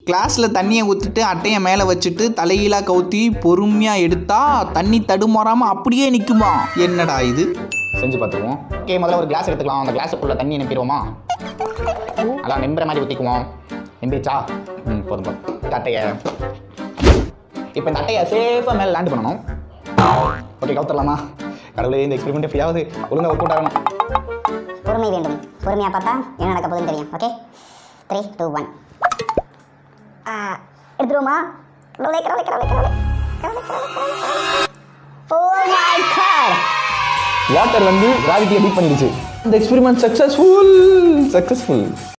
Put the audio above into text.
கிளாஸில் தண்ணியை ஊற்றிட்டு அட்டையை மேலே வச்சுட்டு தலைகீழாக கவுத்தி பொறுமையாக எடுத்தா தண்ணி தடுமாறாமல் அப்படியே நிற்குமா என்னடா இது செஞ்சு பார்த்துருவோம் ஓகே முதல்ல ஒரு கிளாஸ் எடுத்துக்கலாம் அந்த கிளாஸுக்குள்ள தண்ணி நிம்பிடுவோமா அதான் நெம்புற மாதிரி ஊற்றிக்குவோம் நெம்பிச்சா ம் போதும் போதும் இந்த அட்டையை இப்போ இந்த அட்டையை சேஃபாக மேலே லேண்ட் பண்ணணும் ஓகே கவுத்துடலாமா கடவுளே இந்த எக்ஸ்பெரிமெண்ட் எப்படியாவது ஒழுங்காக ஒர்க் அவுட் ஆகணும் பொறுமை வேண்டும் பொறுமையாக பார்த்தா என்ன நடக்க போகுதுன்னு தெரியும் ஓகே த்ரீ டூ ஒன் எடுத்துருவோமா கடவுளே, கடவுளே, கடவுளே, கடவுளே. கடவுளே, கடவுளே, கடவுளே. Oh my God. வாட்டர் வந்து கிராவிட்டியை பீட் பண்ணிடுச்சு இந்த எக்ஸ்பெரிமெண்ட் சக்ஸஸ்ஃபுல் சக்ஸஸ்ஃபுல்